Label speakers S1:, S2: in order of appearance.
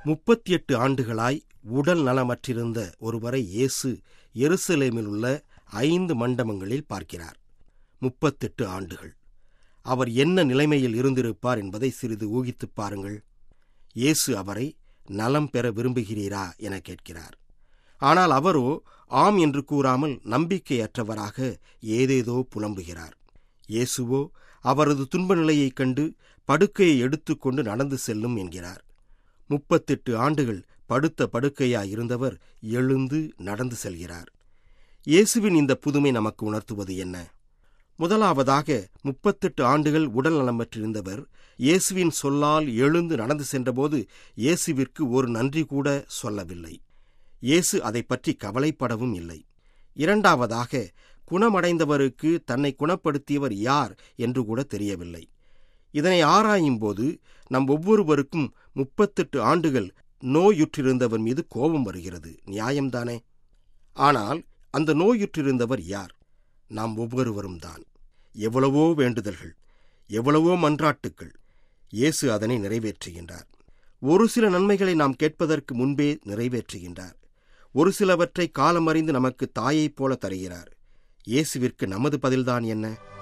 S1: முப்பத்தி எட்டு ஆண்டுகளாய் உடல் நலமற்றிருந்த ஒருவரை இயேசு எருசலேமில் உள்ள ஐந்து மண்டபங்களில் பார்க்கிறார் முப்பத்தெட்டு ஆண்டுகள் அவர் என்ன நிலைமையில் இருந்திருப்பார் என்பதை சிறிது ஊகித்துப் பாருங்கள் இயேசு அவரை நலம் பெற விரும்புகிறீரா என கேட்கிறார் ஆனால் அவரோ ஆம் என்று கூறாமல் நம்பிக்கையற்றவராக ஏதேதோ புலம்புகிறார் இயேசுவோ அவரது துன்ப நிலையைக் கண்டு படுக்கையை எடுத்துக்கொண்டு நடந்து செல்லும் என்கிறார் முப்பத்தெட்டு ஆண்டுகள் படுத்த படுக்கையாயிருந்தவர் எழுந்து நடந்து செல்கிறார் இயேசுவின் இந்த புதுமை நமக்கு உணர்த்துவது என்ன முதலாவதாக முப்பத்தெட்டு ஆண்டுகள் உடல் நலமற்றிருந்தவர் இயேசுவின் சொல்லால் எழுந்து நடந்து சென்றபோது இயேசுவிற்கு ஒரு நன்றி கூட சொல்லவில்லை இயேசு அதை பற்றி கவலைப்படவும் இல்லை இரண்டாவதாக குணமடைந்தவருக்கு தன்னை குணப்படுத்தியவர் யார் என்று கூட தெரியவில்லை இதனை ஆராயும்போது நம் ஒவ்வொருவருக்கும் முப்பத்தெட்டு ஆண்டுகள் நோயுற்றிருந்தவர் மீது கோபம் வருகிறது நியாயம்தானே ஆனால் அந்த நோயுற்றிருந்தவர் யார் நாம் ஒவ்வொருவரும் தான் எவ்வளவோ வேண்டுதல்கள் எவ்வளவோ மன்றாட்டுக்கள் இயேசு அதனை நிறைவேற்றுகின்றார் ஒரு சில நன்மைகளை நாம் கேட்பதற்கு முன்பே நிறைவேற்றுகின்றார் ஒரு சிலவற்றை காலமறிந்து நமக்கு தாயைப் போல தருகிறார் இயேசுவிற்கு நமது பதில்தான் என்ன